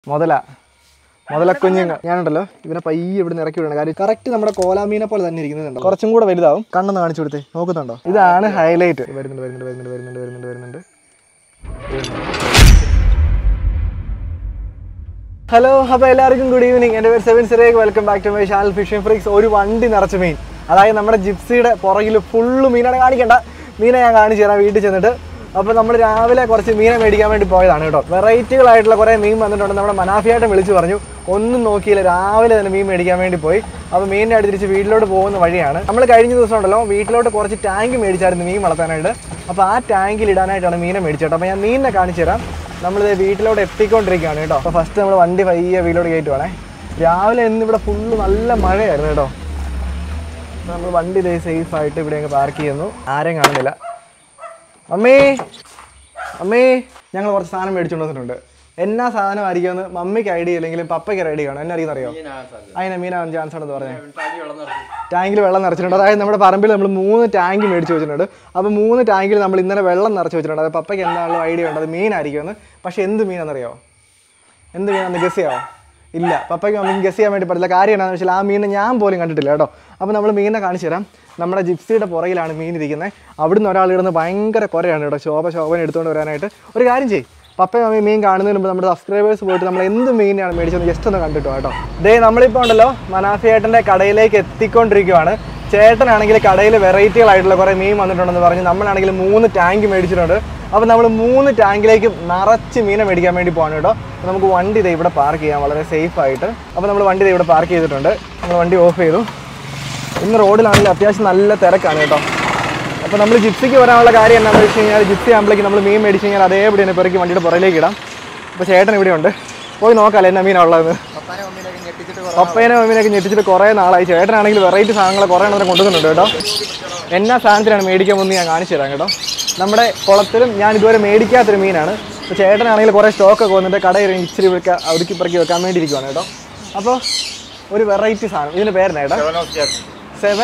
മുതല മുതലക്കുഞ്ഞുങ്ങൾ ഞാനുണ്ടല്ലോ ഇവനെ പയ്യെ ഇവിടെ ഇറക്കി വിടണം കാര്യം കറക്റ്റ് നമ്മുടെ കോലാമീനെ പോലെ തന്നെ ഇരിക്കുന്നുണ്ടോ കുറച്ചും കൂടെ വലുതാവും കണ്ണൊന്ന് കാണിച്ചു കൊടുത്തേ നോക്കുന്നുണ്ടോ ഇതാണ് ഹൈലൈറ്റ് വരുന്നുണ്ട് വരുന്നുണ്ട് വരുന്നുണ്ട് വരുന്നുണ്ട് വരുന്നുണ്ട് വരുന്നുണ്ട് ഹലോ അപ്പോൾ എല്ലാവർക്കും ഗുഡ് ഈവനിങ് എൻ്റെ പേര് സെവൻ സിറേക്ക് welcome back to my channel fishing freaks ഒരു വണ്ടി നിറച്ച മീൻ അതായത് നമ്മുടെ ജിപ്സിയുടെ പുറകിൽ ഫുള്ള് മീനാണ് കാണിക്കണ്ട മീനെ ഞാൻ കാണിച്ചു തരാം വീട്ടിൽ ചെന്നിട്ട് അപ്പോൾ നമ്മൾ രാവിലെ കുറച്ച് മീനെ മേടിക്കാൻ വേണ്ടി പോയതാണ് കേട്ടോ വെറൈറ്റികളായിട്ടുള്ള കുറേ മീൻ വന്നിട്ടുണ്ട് നമ്മുടെ മനാഫിയായിട്ട് വിളിച്ചു പറഞ്ഞു ഒന്നും നോക്കിയില്ല രാവിലെ തന്നെ മീൻ മേടിക്കാൻ വേണ്ടി പോയി അപ്പോൾ മീനിനെ അടുത്ത് തിരിച്ച് വീട്ടിലോട്ട് പോകുന്ന വഴിയാണ് നമ്മൾ കഴിഞ്ഞ ദിവസം ഉണ്ടല്ലോ വീട്ടിലോട്ട് കുറച്ച് ടാങ്ക് മേടിച്ചായിരുന്നു മീൻ വളർത്താനായിട്ട് അപ്പോൾ ആ ടാങ്കിൽ ഇടാനായിട്ടാണ് മീനെ മേടിച്ചത് അപ്പോൾ ഞാൻ മീനിനെ കാണിച്ചു തരാം നമ്മളിത് വീട്ടിലോട്ട് എത്തിക്കൊണ്ടിരിക്കുകയാണ് കേട്ടോ അപ്പോൾ ഫസ്റ്റ് നമ്മൾ വണ്ടി പയ്യെ വീട്ടിലോട്ട് കയറ്റുവാണേ രാവിലെ ഇന്ന് ഇവിടെ ഫുള്ള് നല്ല മഴയായിരുന്നു കേട്ടോ അപ്പോൾ നമ്മൾ വണ്ടി ഇതേ സേഫ് ആയിട്ട് ഇവിടെ അങ്ങ് പാർക്ക് ചെയ്യുന്നു ആരെയും കാണുന്നില്ല മമ്മി മമ്മി ഞങ്ങൾ കുറച്ച് സാധനം മേടിച്ചുകൊണ്ട് വന്നിട്ടുണ്ട് എന്നാ സാധനം ആയിരിക്കുമെന്ന് മമ്മിക്ക് ഐഡിയ ഇല്ലെങ്കിലും പപ്പയ്ക്ക് ഐഡിയ കാണും എന്നെ അറിയാൻ അറിയോ അതിനെ മീനാവാൻ ചാൻസ് ആണെന്ന് പറഞ്ഞത് ടാങ്കിൽ വെള്ളം നിറച്ചിട്ടുണ്ട് അതായത് നമ്മുടെ പറമ്പിൽ നമ്മൾ മൂന്ന് ടാങ്ക് മേടിച്ച് വെച്ചിട്ടുണ്ട് അപ്പോൾ മൂന്ന് ടാങ്കിൽ നമ്മൾ ഇന്നലെ വെള്ളം നിറച്ച് വെച്ചിട്ടുണ്ട് അത് പപ്പയ്ക്ക് എന്താണല്ലോ ഐഡിയ ഉണ്ട് അത് മീനായിരിക്കുമെന്ന് പക്ഷേ എന്ത് മീനാണെന്നറിയോ എന്ത് മീനാണെന്ന് ഗസ് ചെയ്യാമോ ഇല്ല പപ്പയ്ക്ക് മമ്മിക്ക് ഗസ് ചെയ്യാൻ വേണ്ടി പറ്റില്ല കാര്യം എന്താണെന്ന് വെച്ചാൽ ആ മീനെ ഞാൻ പോലും കണ്ടിട്ടില്ല കേട്ടോ അപ്പോൾ നമ്മൾ മീനിനെ കാണിച്ചു തരാം നമ്മുടെ ജിപ്സിയുടെ പുറകിലാണ് മീൻ ഇരിക്കുന്നത് അവിടുന്ന് ഒരാൾ ഇടുന്ന് ഭയങ്കര കുറയാണ് കേട്ടോ ശോഭ ശോഭന എടുത്തുകൊണ്ട് വരാനായിട്ട് ഒരു കാര്യം ചെയ്യും പപ്പയും മമ്മി മീൻ കാണുന്നതിന് മുമ്പ് നമ്മുടെ സബ്സ്ക്രൈബേഴ്സ് പോയിട്ട് നമ്മൾ എന്ത് മീനാണ് മേടിച്ചത് ജസ്റ്റ് ഒന്ന് കണ്ടിട്ടോ കേട്ടോ ദേ നമ്മളിപ്പോൾ ഉണ്ടല്ലോ മനാഫി ഏട്ടൻ്റെ കടയിലേക്ക് എത്തിക്കൊണ്ടിരിക്കുവാണ് ചേട്ടനാണെങ്കിൽ കടയിൽ വെറൈറ്റികളായിട്ടുള്ള കുറേ മീൻ വന്നിട്ടുണ്ടെന്ന് പറഞ്ഞ് നമ്മളാണെങ്കിൽ മൂന്ന് ടാങ്ക് മേടിച്ചിട്ടുണ്ട് അപ്പോൾ നമ്മൾ മൂന്ന് ടാങ്കിലേക്ക് നിറച്ച് മീനെ മേടിക്കാൻ വേണ്ടി പോകണം കേട്ടോ അപ്പോൾ നമുക്ക് വണ്ടി ഇതേ ഇവിടെ പാർക്ക് ചെയ്യാം വളരെ സേഫ് ആയിട്ട് അപ്പോൾ നമ്മൾ വണ്ടി ഇതേ ഇവിടെ പാർക്ക് ചെയ്തിട്ടുണ്ട് നമ്മൾ വണ്ടി ഓഫ് ചെയ്തു ഇന്ന് റോഡിലാണെങ്കിൽ അത്യാവശ്യം നല്ല തിരക്കാണ് കേട്ടോ അപ്പോൾ നമ്മൾ ജിപ്സിക്ക് വരാനുള്ള കാര്യം എന്താണെന്ന് വെച്ച് കഴിഞ്ഞാൽ ജിപ്സി ആകുമ്പോഴേക്ക് നമ്മൾ മീൻ മേടിച്ച് കഴിഞ്ഞാൽ അതേപടി തന്നെ പെറുക്കി വണ്ടിയുടെ പുറകിലേക്ക് ഇടാം അപ്പോൾ ചേട്ടൻ ഇവിടെ ഉണ്ട് പോയി നോക്കാമല്ലോ എന്നാ മീനാണ് ഉള്ളതെന്ന് പപ്പേനെ മമ്മീനൊക്കെ ഞെട്ടിച്ചിട്ട് കുറേ നാളായി ചേട്ടനാണെങ്കിൽ വെറൈറ്റി സാധനങ്ങൾ കുറേ എണ്ണം കൊണ്ടുവന്നിട്ടുണ്ട് കേട്ടോ എന്നാ സാധനത്തിനാണ് മേടിക്കാൻ പോകുന്നത് ഞാൻ കാണിച്ചു തരാം കേട്ടോ നമ്മുടെ കുളത്തിലും ഞാൻ ഇതുവരെ മേടിക്കാത്തൊരു മീനാണ് അപ്പോൾ ചേട്ടനാണെങ്കിൽ കുറേ സ്റ്റോക്കൊക്കെ വന്നിട്ട് കടയിൽ ഇച്ചിരി വെക്കാൻ ഒതുക്കി പെറുക്കി വെക്കാൻ വേണ്ടി ഇരിക്കുവാണ് കേട്ടോ അപ്പോൾ ഒരു വെറൈറ്റി സാധനം ഇതിൻ്റെ പേരെന്നാ കേട്ടോ സെവൻ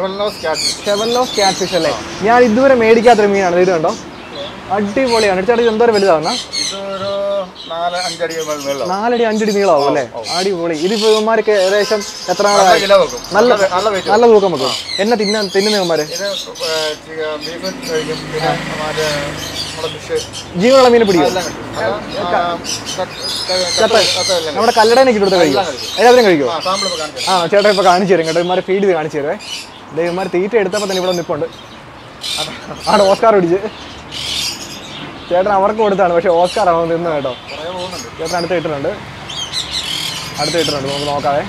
ഷെവൻലോസ് ക്യാറ്റ് ഫിഷ് അല്ലേ ഞാൻ ഇതുവരെ മേടിക്കാത്തൊരു മീനാണ് ഇത് കണ്ടോ അടിപൊളിയാണ് ചേട്ടാ ഇത് എന്തോരം വലുതാവുന്ന ഇതൊരു നാല് അഞ്ചടി വെള്ളം നാലടി അഞ്ചടി നീളമാവും അല്ലേ അടിപൊളി ഇതിപ്പോ ഇവന്മാരൊക്കെ ഏകദേശം എത്ര നല്ല നാളായി കിലോ വെക്കും നല്ല നല്ല വെയിറ്റ് നല്ല തൂക്കം വെക്കും എന്നെ തിന്നാൻ തിന്നുന്ന ഇവന്മാര് ഇത് ബീഫ് കഴിക്കും പിന്നെ മറ്റേ നമ്മുടെ ഫിഷ് ജീവനുള്ള മീനെ പിടിക്കും എല്ലാം കഴിക്കും അത്, ആ, കട്ട്- ചത്ത കട്ട് കട്ടെല്ലാം നമ്മുടെ കല്ലടേനൊക്കെ കൊടുത്ത് കഴിക്കും എല്ലാവരും കഴിക്കുമോ ആ സാമ്പിൾ ഇപ്പോൾ കാണിച്ചു ആ ചേട്ടൻ ഇപ്പൊ കാണിച്ചു തരും കേട്ടോ ഇവന്മാരെ ഫീഡ് ചെയ്ത് കാണിച്ചു തരുവേ ദേ ഇവന്മാർ തീറ്റ എടുത്തപ്പോൾ തന്നെ ഇവിടെ നിൽപ്പുണ്ട് ആണ് ഓസ്കാർ പിടിച്ച് ചേട്ടൻ അവർക്ക് കൊടുത്താണ് പക്ഷെ ഓസ്കാർ ആണോ നിന്ന് കേട്ടോ കുറേ പോകുന്നുണ്ട് ചേട്ടൻ അടുത്ത് ഇട്ടിട്ടുണ്ട് അടുത്ത് ഇട്ടിട്ടുണ്ട് നമുക്ക് നോക്കാവേ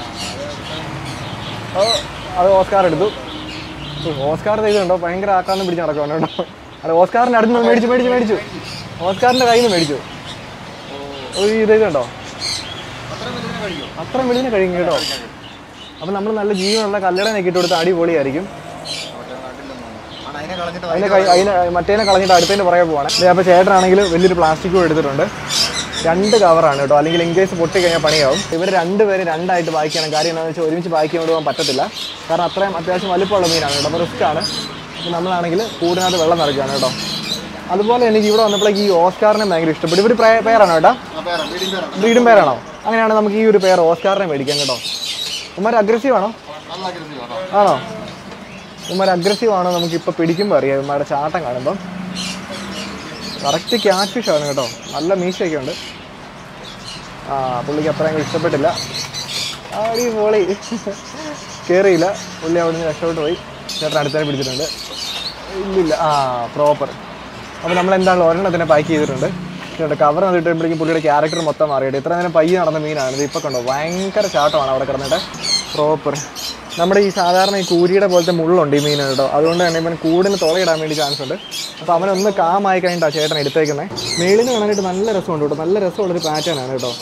ഓ അത് ഓസ്കാർ എടുത്തു ഉം, ഓസ്കാർ ചെയ്തുണ്ടോ ഭയങ്കര ആക്കാന്ന് പിടിച്ച് നടക്കുവാണ് കേട്ടോ അത് ഓസ്കാറിൻ്റെ അടുത്ത് നിന്ന് മേടിച്ചു മേടിച്ചു മേടിച്ചു ഓസ്കാറിൻ്റെ കയ്യിൽ നിന്ന് മേടിച്ചു ഒരു ഇത് കണ്ടോ അത്രയും വലിയ കഴിക്കും അത്ര വെളിയിൽ കഴിയും കേട്ടോ അപ്പം നമ്മൾ നല്ല ജീവനുള്ള കല്ലടനൊക്കെ ഇട്ട് കൊടുത്ത് അടിപൊളിയായിരിക്കും മറ്റേ നാട്ടിലൊന്നും ആണ് അതിനെ കളഞ്ഞിട്ട് അതിനെ കൈ അതിനെ മറ്റേനെ കളഞ്ഞിട്ട് അടുത്തതിൻ്റെ പുറകെ പോവാണ് ദേ അപ്പോൾ ചേട്ടനാണെങ്കിൽ വലിയൊരു പ്ലാസ്റ്റിക്കും എടുത്തിട്ടുണ്ട് രണ്ട് കവറാണ് കേട്ടോ അല്ലെങ്കിൽ ഇൻ കേസ് പൊട്ടി കഴിഞ്ഞാൽ പണിയാവും ഇവർ രണ്ടുപേരും രണ്ടായിട്ട് ബാക്കിയാണ് കാര്യം എന്താണെന്ന് വെച്ചാൽ ഒരുമിച്ച് ബാക്കി കൊണ്ട് പോകാൻ പറ്റത്തില്ല കാരണം അത്രയും അത്യാവശ്യം വലിപ്പമുള്ള മീനാണ് കേട്ടോ അപ്പോൾ റിസ്ക് ആണ് അപ്പോൾ നമ്മളാണെങ്കിൽ കൂടിനകത്ത് വെള്ളം നിറയ്ക്കുകയാണ് കേട്ടോ അതുപോലെ എനിക്ക് ഇവിടെ വന്നപ്പോഴേക്ക് ഈ ഓസ്കാറിനെ ഭയങ്കര ഇഷ്ടപ്പെട്ടു ഇവർ പേരാണോ കേട്ടോ ആ പേരാ വീടിൻ്റെ പേരാണ് ബ്രീഡും പേരാണോ അങ്ങനെയാണെങ്കിൽ നമുക്ക് ഈ ഒരു പേർ ഓസ്കാറിനെ മേടിക്കാം കേട്ടോ ഉമ്മാർ അഗ്രസീവ് ആണോ നല്ല കരുതി കേട്ടോ ആണോ ഉമ്മാർ അഗ്രസീവ് ആണോ നമുക്ക് ഇപ്പോൾ പിടിക്കുമ്പോൾ അറിയാം ഉമ്മാരുടെ ചാട്ടം കാണുമ്പം കറക്റ്റ് ക്യാറ്റ് ഫിഷ് ആണ് കേട്ടോ നല്ല മീശയൊക്കെ ഉണ്ട് ആ പുള്ളിക്ക് അത്ര അങ്ങ് ഇഷ്ടപ്പെട്ടില്ല ആടി പോളി കയറിയില്ല പുള്ളി അവിടെ നിന്ന് രക്ഷപ്പെട്ട് പോയി ചേട്ടൻ അടുത്തന്നെ പിടിച്ചിട്ടുണ്ട് ഇല്ലില്ല ആ പ്രോപ്പർ അപ്പോൾ നമ്മൾ എന്താണല്ലോ ഒരെണ്ണത്തിനെ പാക്ക് ചെയ്തിട്ടുണ്ട് ചേട്ടാ കവർ കിട്ടുമ്പോഴേക്കും പുള്ളിയുടെ ക്യാരക്ടർ മൊത്തം മാറിയിട്ട് ഇത്ര നേരം പയ്യെ നടന്ന മീനാണ് ഇത് ഇപ്പോൾ കണ്ടോ ഭയങ്കര ചാട്ടമാണ് അവിടെ കിടന്നിട്ട് പ്രോപ്പർ നമ്മുടെ ഈ സാധാരണ ഈ കൂരിയുടെ പോലത്തെ മുള്ളുണ്ട് ഈ മീൻ കേട്ടോ അതുകൊണ്ട് തന്നെ ഇവൻ കൂടിന് തുളയിടാൻ വേണ്ടി ചാൻസ് ഉണ്ട് അപ്പോൾ അവനൊന്ന് കാമായി കഴിഞ്ഞിട്ടാണ് ചേട്ടൻ എടുത്തേക്കുന്നത് മേളിന് കാണാനായിട്ട് നല്ല രസമുണ്ട് കേട്ടോ നല്ല രസമുള്ളൊരു പാറ്റേൺ ആണ് കേട്ടോ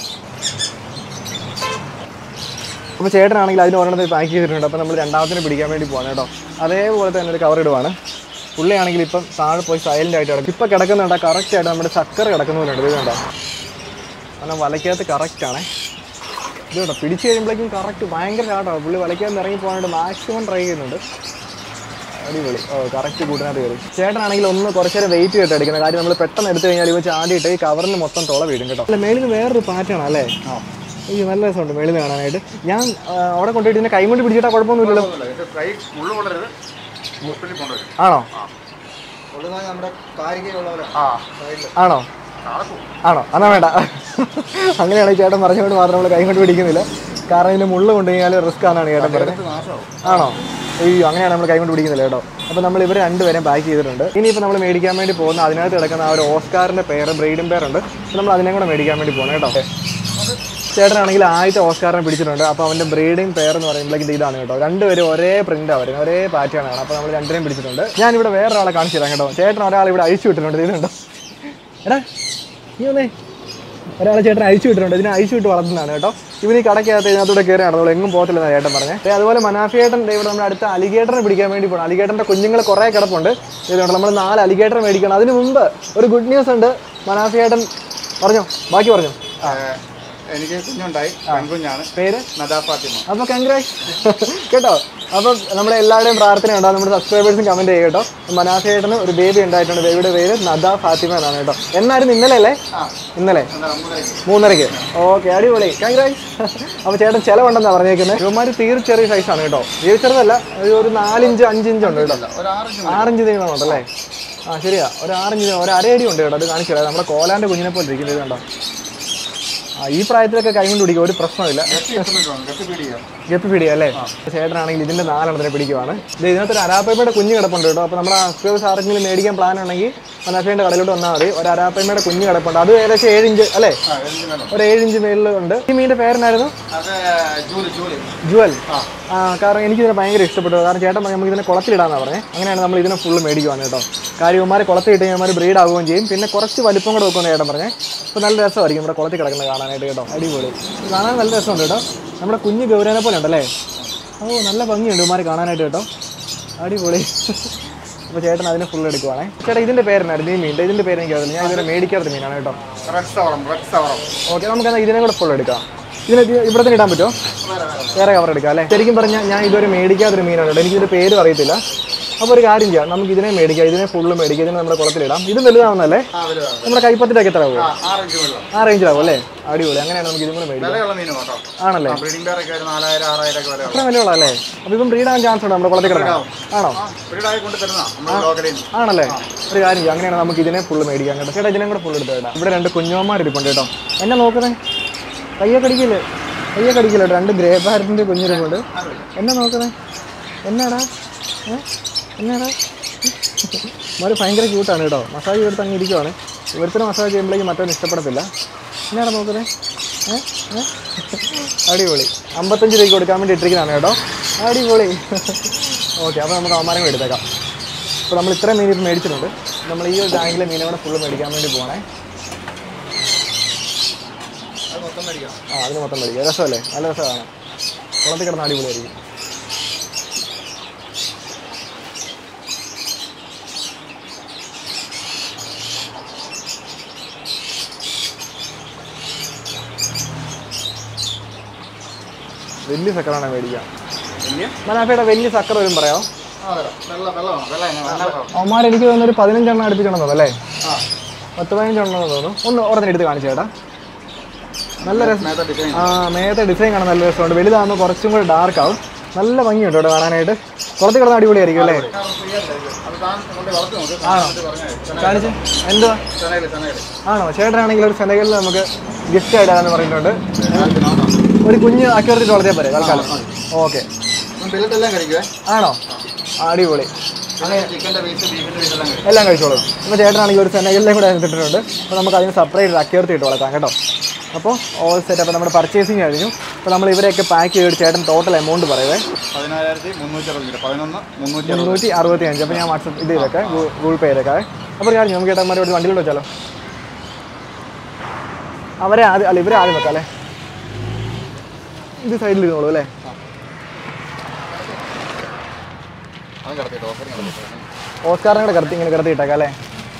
അപ്പോൾ ചേട്ടനാണെങ്കിൽ അതിന് ഒരെണ്ണത്തിൽ പാക്ക് ചെയ്തിട്ടുണ്ട് അപ്പോൾ നമ്മൾ രണ്ടാമത്തിന് പിടിക്കാൻ വേണ്ടി പോകണം കേട്ടോ അതേപോലെ തന്നെ ഒരു കവർ ഇടുവാണ് പുള്ളിയാണെങ്കിൽ ഇപ്പം താഴെ പോയി സൈലൻ്റ് ആയിട്ട് കിടക്കും ഇപ്പം കിടക്കുന്നുണ്ട് കറക്റ്റ് ആയിട്ട് നമ്മുടെ ചക്കർ കിടക്കുന്ന പോലെ ഉണ്ട് ഇത് കണ്ടോ കാരണം വലയ്ക്കകത്ത് കറക്റ്റാണേ ഇത് കേട്ടോ പിടിച്ച് കഴിയുമ്പോഴേക്കും കറക്റ്റ് ഭയങ്കര ചാട്ടമാണ് പുള്ളി വലയ്ക്കകത്ത് ഇറങ്ങി പോകാനായിട്ട് മാക്സിമം ട്രൈ ചെയ്യുന്നുണ്ട് അടിപൊളി ഓ കറക്റ്റ് കൂട്ടിനകത്ത് കയറി ചേട്ടനാണെങ്കിൽ ഒന്ന് കുറച്ച് നേരം വെയിറ്റ് ചെയ്തിട്ട് അടിക്കുന്നത് കാര്യം നമ്മൾ പെട്ടെന്ന് എടുത്തു കഴിഞ്ഞാൽ ഇവ ചാടിയിട്ട് ഈ കവറിന് മൊത്തം തുള വീടും കേട്ടോ അല്ല മേളിൽ വേറൊരു പാറ്റാണ് അല്ലേ ഈ നല്ല രസമുണ്ട് മേളിൽ നിന്ന് കാണാനായിട്ട് ഞാൻ ആ, അവിടെ കൊണ്ടുപോയിട്ട് ഇതിനെ കൈ കൊണ്ട് പിടിച്ചിട്ടാ കുഴപ്പമൊന്നുമില്ലല്ലോ കൈ ഉള്ളു കൊള്ളരുത് ഹോസ്പിറ്റലിൽ കൊണ്ടുവരും ആണോ നമ്മുടെ കാരികയുള്ള പോലെ ആ സൈഡിൽ ആണോ നടക്കും ആണോ എന്നാ വേണ്ട അങ്ങനെയാണെങ്കിൽ ചേട്ടൻ പറഞ്ഞുകൊണ്ട് മാത്രം നമ്മൾ കൈ കൊണ്ട് പിടിക്കുന്നില്ല കാരണം ഇതിന് മുള്ളു കൊണ്ടു കഴിഞ്ഞാൽ റിസ്ക് ആണെന്നാണ് ചേട്ടൻ പറഞ്ഞത് നാശമാവും ആണോ അയ്യോ അങ്ങനെയാണ് നമ്മൾ കൈ കൊണ്ട് പിടിക്കുന്നില്ല കേട്ടോ അപ്പോൾ നമ്മൾ ഇവർ രണ്ടുപേരും പാക്ക് ചെയ്തിട്ടുണ്ട് ഇനിയിപ്പോൾ നമ്മൾ മേടിക്കാൻ വേണ്ടി പോകുന്ന അതിനകത്ത് കിടക്കുന്ന ആ ഒരു ഓസ്കാറിൻ്റെ പേര് ബ്രീഡും പേരുണ്ട് അപ്പോൾ നമ്മൾ അതിനെ കൂടെ മേടിക്കാൻ വേണ്ടി പോകണം കേട്ടോ ചേട്ടനാണെങ്കിൽ ആദ്യത്തെ ഓസ്കാറിനെ പിടിച്ചിട്ടുണ്ട് അപ്പോൾ അവൻ്റെ ബ്രീഡിംഗ് പെയർ എന്ന് പറയുമ്പോഴേക്ക് ഇത് ഇതാണ് കേട്ടോ രണ്ടുപേരും ഒരേ പ്രിൻ്റാണ് വരുന്നത് ഒരേ പാറ്റേൺ ആണ് അപ്പോൾ നമ്മൾ രണ്ടിനെയും പിടിച്ചിട്ടുണ്ട് ഞാനിവിടെ വേറൊരാളെ കാണിച്ചു തരാം കേട്ടോ ചേട്ടൻ ഒരാൾ ഇവിടെ അഴിച്ചു വിട്ടിട്ടുണ്ട് ഇതുണ്ടോ എടാ നീ വന്നേ ഒരാളെ ചേട്ടൻ അഴിച്ചു വിട്ടിട്ടുണ്ട് ഇതിനെ അഴിച്ചു വിട്ട് വളർത്തുന്നതാണ് കേട്ടോ ഇവന് ഈ കടക്കകത്ത് ഇതിനകത്തൂടെ കയറി നടന്നോളൂ എങ്ങും പോകത്തില്ലെന്നാണ് ചേട്ടൻ പറഞ്ഞത് ദേ അതുപോലെ മനാഫിയേട്ടൻ ദേ ഇവിടെ നമ്മുടെ അടുത്ത അലിഗേറ്ററിനെ പിടിക്കാൻ വേണ്ടി പോകണം അലിഗേറ്ററിന്റെ കുഞ്ഞുങ്ങൾ കുറേ കിടപ്പുണ്ട് ഇതുകൊണ്ട് നമ്മൾ നാല് അലിഗേറ്റർ മേടിക്കണം അതിന് മുമ്പ് ഒരു ഗുഡ് ന്യൂസ് ഉണ്ട് മനാഫിയേട്ടൻ പറഞ്ഞോ ബാക്കി പറഞ്ഞോ ഏഹ്, എനിക്ക് കുഞ്ഞുണ്ടായി പെൺകുഞ്ഞാണ് പേര് നദാ ഫാത്തിമ അപ്പൊ കൺഗ്രാറ്റ് കേട്ടോ അപ്പം നമ്മുടെ എല്ലാവരുടെയും പ്രാർത്ഥന ഉണ്ടാവും നമ്മുടെ സബ്സ്ക്രൈബേഴ്സും കമന്റ് ചെയ്യുക കേട്ടോ മനാഫേട്ടന് ഒരു ബേബി ഉണ്ടായിട്ടുണ്ട് ബേബിയുടെ പേര് നദ ഫാത്തിമ എന്നാണ് കേട്ടോ എന്നായിരുന്നു ഇന്നലെ അല്ലേ ആ ഇന്നലെ എന്താ മൂന്നരയ്ക്ക് മൂന്നരയ്ക്ക് ഓക്കെ അടിപൊളി കൺഗ്രാറ്റ് അപ്പോൾ ചേട്ടൻ ചിലവുണ്ടെന്നാണ് പറഞ്ഞേക്കുന്നത് ഇവന്മാർ തീരെ ചെറിയ സൈസാണ് കേട്ടോ തീരെ ചെറുതല്ല ഒരു ഒരു നാലിഞ്ച് അഞ്ചിഞ്ച് ഉണ്ട് കേട്ടോ ഒരു ആറിഞ്ച് ആറിഞ്ച് നീളമുണ്ടല്ലേ ആ ശരിയാ ഒരു ആറിഞ്ച് ഒരു അരയടി ഉണ്ട് കേട്ടോ അത് കാണിച്ചു തരാം നമ്മുടെ കോലാൻ്റെ കുഞ്ഞിനെ പോലെ ഇരിക്കുന്നത് ഇത് കണ്ടോ ആ ഈ പ്രായത്തിലൊക്കെ കൈ കൊണ്ട് പിടിക്കും ഒരു പ്രശ്നമില്ല ഗപ്പി പിടിക്കുക ഗപ്പി പിടിക്കുക അല്ലേ ചേട്ടനാണെങ്കിൽ ഇതിന്റെ നാലെണ്ണത്തിനെ പിടിക്കുവാണ് ഇത് ഇതിനകത്ത് ഒരു അരാപ്പയ്മയുടെ കുഞ്ഞ് കിടപ്പുണ്ട് കേട്ടോ അപ്പോൾ നമ്മുടെ സബ്സ്ക്രൈബേഴ്സ് ആരെങ്കിലും മേടിക്കാൻ പ്ലാൻ ഉണ്ടെങ്കിൽ മനാഫേൻ്റെ കടയിലോട്ട് വന്നാൽ മതി ഒരു അരാപ്പയ്മയുടെ കുഞ്ഞ് കിടപ്പുണ്ട് അത് ഏകദേശം ഏഴ് ഇഞ്ച് അല്ലേ ആ ഏഴ് വേണം ഒരു ഏഴ് ഇഞ്ച് മേളിൽ ഉണ്ട് ഈ മീനിന്റെ പേരെന്നായിരുന്നു അത് ജൂലി ജൂലി ജുവൽ ആ ആ കാരണം എനിക്ക് ഇതിനെ ഭയങ്കര ഇഷ്ടപ്പെട്ടു കാരണം ചേട്ടൻ പറഞ്ഞു നമുക്ക് ഇതിനെ കുളത്തിലിടാന്നാണ് പറഞ്ഞത് അങ്ങനെയാണ് നമ്മൾ ഇതിനെ ഫുള്ള് മേടിക്കുവാണ് കേട്ടോ കാര്യം ഇവന്മാരെ കുളത്തിലിട്ട് കഴിഞ്ഞാൽ ബ്രീഡ് ആവുകയും ചെയ്യും പിന്നെ കുറച്ച് വലിപ്പം കൂടെ വെക്കുമെന്ന് ചേട്ടൻ പറഞ്ഞേ അപ്പോൾ നല്ല രസമായിരിക്കും നമ്മുടെ കുളത്തിൽ കിടക്കുന്നത് കാണാനായിട്ട് കേട്ടോ അടിപൊളി ഇത് കാണാൻ നല്ല രസമുണ്ട് കേട്ടോ നമ്മുടെ കുഞ്ഞ് ഗൗരവനെ പോലെ ഉണ്ടല്ലേ ഓ നല്ല ഭംഗിയുണ്ട് ഇവന്മാരെ കാണാനായിട്ട് കേട്ടോ അടിപൊളി അപ്പോൾ ചേട്ടൻ അതിനെ ഫുൾ എടുക്കുവാണേ ചേട്ടാ ഇതിൻ്റെ പേരെന്നായിരുന്നു ഈ മീൻ ഇതിൻ്റെ പേര് എനിക്ക് അറിയില്ല ഞാൻ ഇതിനെ മേടിക്കാത്ത മീനാണ് കേട്ടോ റെഡ് സവറം റെഡ് സവറം ഓക്കെ നമുക്ക് ഇതിനെ കൂടെ ഫുൾ എടുക്കാം ഇതിനെ ഇവിടെ തന്നെ ഇടാൻ പറ്റുമോ വേറെ വേറെ വേറെ കവർ എടുക്കാം അല്ലേ ശരിക്കും പറഞ്ഞാൽ ഞാൻ ഇതുവരെ മേടിക്കാത്തൊരു മീനാണ് കേട്ടോ എനിക്കിതിന്റെ പേരും അറിയത്തില്ല അപ്പോൾ ഒരു കാര്യം ചെയ്യാം നമുക്ക് ഇതിനെ മേടിക്കാം ഇതിനെ ഫുള്ള് മേടിക്കാം ഇതിനെ നമ്മുടെ കുളത്തിലിടാം ഇത് വലുതാവുന്നല്ലേ ആ വലുതാണ് നമ്മുടെ കൈപ്പത്തിട്ടൊക്കെ എത്ര ആവുമോ ആ ആറിഞ്ച് വെള്ളം ആ റേഞ്ചിലാവും അല്ലേ അടിപൊളി അങ്ങനെയാണ് നമുക്ക് ഇതും കൂടെ മേടിക്കാം വിലയുള്ള മീൻ കേട്ടോ ആണല്ലേ ബ്രീഡിംഗ് പേരൊക്കെ ഒരു നാലായിരം ആറായിരം ഒക്കെ വിലയുള്ള അത്ര വിലയുള്ള അല്ലേ അപ്പോൾ ഇപ്പം ബ്രീഡാൻ ചാൻസ് ഉണ്ട് നമ്മുടെ കുളത്തിൽ കിടക്കാം ആണോ ആ ബ്രീഡായി കൊണ്ട് തരുന്ന നമ്മുടെ ലോക്കലിൽ ആണല്ലേ ഒരു കാര്യം ചെയ്യാം അങ്ങനെയാണ് നമുക്ക് ഇതിനെ ഫുള്ള് മേടിക്കാം കേട്ടോ ചേട്ടാ ഇതിനെ കൂടെ ഫുള്ള് എടുത്ത് കേട്ടോ ഇവിടെ രണ്ട് കുഞ്ഞുമാർ ഇരിപ്പുണ്ട് കേട്ടോ എന്നെ നോക്കുന്നേ കയ്യെ കടിക്കില്ലേ കയ്യെ കടിക്കില്ല കേട്ടോ രണ്ട് ഗ്രേ പാരറ്റിൻ്റെ കുഞ്ഞിരിപ്പുണ്ട് എന്നെ നോക്കുന്നേ എന്നാടാ ഏ? എന്നാടാ മോര് ഭയങ്കര ക്യൂട്ടാണ് കേട്ടോ മസാജ് എടുത്ത് അങ്ങ് ഇരിക്കുവാണ് ഇവിടുത്തെ മസാജ് ചെയ്യുമ്പോഴേക്കും മറ്റൊന്നും ഇഷ്ടപ്പെടത്തില്ല എന്നാടാ നോക്കുന്നേ ഏ? ഏ? അടിപൊളി അമ്പത്തഞ്ച് രൂപയ്ക്ക് കൊടുക്കാൻ വേണ്ടി ഇട്ടിരിക്കുന്നതാണ് കേട്ടോ അടിപൊളി ഓക്കെ അപ്പോൾ നമുക്ക് അവന്മാരെ കൂടെ എടുത്തേക്കാം അപ്പോൾ നമ്മൾ ഇത്രയും മീൻ ഇപ്പോൾ മേടിച്ചിട്ടുണ്ട് നമ്മൾ ഈ ഒരു ടാങ്കിലെ മീനെ കൂടെ ഫുള്ള് മേടിക്കാൻ വേണ്ടി പോകണേ അത് മൊത്തം മേടിക്കാം ആ അതിന് മൊത്തം മേടിക്കുക രസമല്ലേ നല്ല രസമാണ് കുളത്തിൽ കിടന്ന് അടിപൊളിയായിരിക്കും വലിയ സക്കറാണ് മേടിക്കാം വലിയ മനാഫയുടെ വലിയ സക്കർ വരും പറയാം ആ വരാം വെള്ള വെള്ളമാണ് വെള്ള എങ്ങനെ വെള്ള വെള്ളം അവന്മാർ എനിക്ക് തോന്നുന്നു ഒരു പതിനഞ്ചെണ്ണം അടുപ്പിക്കണം തോന്നുന്നു അല്ലേ ആ പത്ത് പതിനഞ്ചെണ്ണം തോന്നുന്നു ഒന്ന് ഓരോന്നിന് എടുത്ത് കാണിച്ചു ചേട്ടാ നല്ല രസം നേരത്തെ ഡിസൈൻ ആ മേത്തെ ഡിസൈൻ കാണാൻ നല്ല രസമുണ്ട് വലുതാകുമ്പോൾ കുറച്ചും കൂടെ ഡാർക്ക് ആവും നല്ല ഭംഗിയുണ്ട് ഇവിടെ കാണാനായിട്ട് കുളത്തിൽ കിടന്ന് അടിപൊളിയായിരിക്കും അല്ലേ അത് താൻ കൊണ്ട് വളർത്തി നോക്ക് ആണോ? പറഞ്ഞേ കാണിച്ച് എന്തുവാ ചെന്നൈയില് ചെന്നൈയില് ആണോ ചേട്ടനാണെങ്കിൽ ഒരു സെനകളിൽ നമുക്ക് ഗിഫ്റ്റ് ആയിട്ടാന്ന് പറഞ്ഞിട്ടുണ്ട് ആദ്യം നോക്കാം ഒരു കുഞ്ഞ് അക്യൂറേറ്റ് വളർത്തിയാൽ പോരെ തൽക്കാലം ഓക്കെ ബില്ലത്തെല്ലാം കഴിക്കുവേ ആണോ അടിപൊളി അങ്ങനെ ചിക്കൻ്റെ പീസ് ബീഫിൻ്റെ പീസ് എല്ലാം കഴിക്കും എല്ലാം കഴിച്ചോളും അപ്പോൾ ചേട്ടനാണെങ്കിൽ ഒരു സെനകളിലെ കൂടെ ഇട്ടിട്ടുണ്ട് അപ്പോൾ നമുക്ക് അതിന് സെപ്പറേറ്റ് അക്യൂർത്തി ഇട്ട് വളർത്താം കേട്ടോ അപ്പോൾ ഓൾ സെറ്റ് അപ്പോൾ നമ്മുടെ പർച്ചേസിങ് കഴിഞ്ഞു അപ്പോൾ നമ്മൾ ഇവരെയൊക്കെ പാക്ക് ചെയ്തിട്ട് ചേട്ടൻ ടോട്ടൽ എമൗണ്ട് പറയുവേ പതിനായിരത്തി മുന്നൂറ്റി അറുപത് രൂപ പതിനൊന്ന് മുന്നൂറ്റി അറുപത് മുന്നൂറ്റി അറുപത്തി അഞ്ച് അപ്പോൾ ഞാൻ വാട്സപ്പ് ഇത് ചെയ്തൊക്കെ ഗൂഗിൾ പേ ചെയ്തേക്കാവേ അപ്പോൾ ഒരു കാര്യം നമുക്ക് ചേട്ടന്മാരെ ഒരു വണ്ടിയിലോട്ട് വെച്ചാലോ അവരെ ആദ്യം അല്ല ഇവരെ ആദ്യം വെക്കാം അല്ലേ ഇത് സൈഡിൽ ഇരുന്നോളൂ അല്ലേ അത് കിടത്തിയിട്ട് ഓഫർ കിടത്തിയിട്ട് ഓസ്കാറിനെ കൂടെ കിടത്തി ഇങ്ങനെ കിടത്തി ഇട്ടേക്കാം അല്ലേ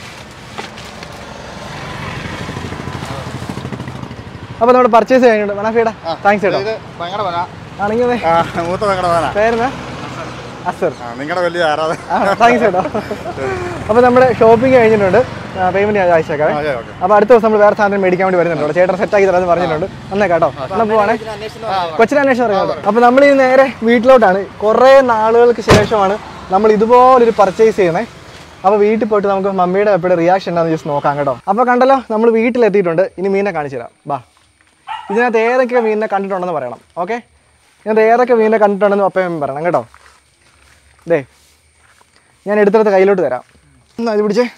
അപ്പോൾ നമ്മുടെ പർച്ചേസ് കഴിഞ്ഞിട്ടുണ്ട് മനാഫിയുടെ താങ്ക്സ് ചേട്ടാ ഇത് ഭയങ്കര പന ആണെങ്കിൽ ആ മൂത്ത ഭയങ്കര പന പേരെന്താ അസർ ആ നിങ്ങളുടെ വലിയ ആരാധന ആ താങ്ക്സ് കേട്ടോ അപ്പോൾ നമ്മുടെ ഷോപ്പിംഗ് കഴിഞ്ഞിട്ടുണ്ട് പേയ്മെന്റ് ഞാൻ അയച്ചേക്കാം ഓക്കെ ഓക്കെ അപ്പോൾ അടുത്ത ദിവസം നമ്മൾ വേറെ സാധനം മേടിക്കാൻ വേണ്ടി വരുന്നുണ്ട് അവിടെ ചേട്ടൻ സെറ്റാക്കി തരാമെന്ന് പറഞ്ഞിട്ടുണ്ട് വന്നേ കേട്ടോ എന്നാൽ പോവാണേ കൊച്ചിനെ അന്വേഷണം അറിയാം അപ്പോൾ നമ്മൾ ഈ നേരെ വീട്ടിലോട്ടാണ് കുറേ നാളുകൾക്ക് ശേഷമാണ് നമ്മൾ ഇതുപോലൊരു പർച്ചേസ് ചെയ്യുന്നത് അപ്പോൾ വീട്ടിൽ പോയിട്ട് നമുക്ക് മമ്മിയുടെ എപ്പോഴും റിയാക്ഷൻ എന്താണെന്ന് ജസ്റ്റ് നോക്കാം കേട്ടോ അപ്പോൾ കണ്ടല്ലോ നമ്മൾ വീട്ടിലെത്തിയിട്ടുണ്ട് ഇനി മീനെ കാണിച്ചു തരാം ബാ ഇതിനകത്ത് ഏതൊക്കെ മീനിനെ കണ്ടിട്ടുണ്ടെന്ന് പറയണം ഓക്കെ ഇതിനകത്ത് ഏതൊക്കെ മീനിനെ കണ്ടിട്ടുണ്ടെന്ന് ഒപ്പം പറയണം കേട്ടോ ദേ ഞാൻ എടുത്തെടുത്ത് കയ്യിലോട്ട് തരാം എന്നാ ഇത് പിടിച്ചേ